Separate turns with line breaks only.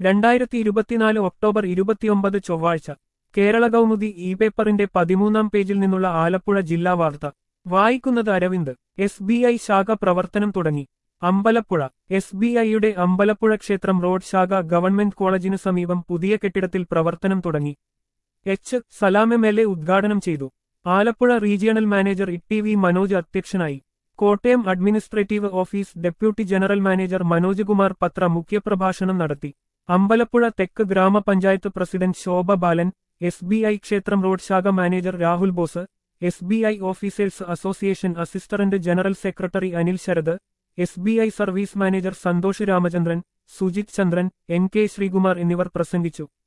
രണ്ടായിരത്തി ഇരുപത്തിനാല് ഒക്ടോബർ ഇരുപത്തിയൊമ്പത് ചൊവ്വാഴ്ച കേരള കൗമുദി ഇ പേപ്പറിന്റെ പതിമൂന്നാം പേജിൽ നിന്നുള്ള ആലപ്പുഴ ജില്ലാ വാർത്ത വായിക്കുന്നത് അരവിന്ദ് എസ് ബി ഐ ശാഖ പ്രവർത്തനം തുടങ്ങി അമ്പലപ്പുഴ എസ് ബി ഐയുടെ അമ്പലപ്പുഴ ക്ഷേത്രം റോഡ് ശാഖ ഗവൺമെന്റ് കോളേജിനു സമീപം പുതിയ കെട്ടിടത്തിൽ പ്രവർത്തനം തുടങ്ങി H Salam M L A ഉദ്ഘാടനം ചെയ്തു Alappuzha regional manager E T V Manoj അധ്യക്ഷനായി Kottayam administrative office deputy general manager Manoj Kumar പത്ര മുഖ്യപ്രഭാഷണം നടത്തി അമ്പലപ്പുഴ തെക്ക് ഗ്രാമപഞ്ചായത്ത് president Shobha Balan S B I ക്ഷേത്രം റോഡ് ശാഖ manager Rahul Bose S B I officers association assistant general secretary Anil Sarath S B I service manager Santhosh Ramachandran Sujith Chandran N K Sreekumar എന്നിവർ പ്രസംഗിച്ചു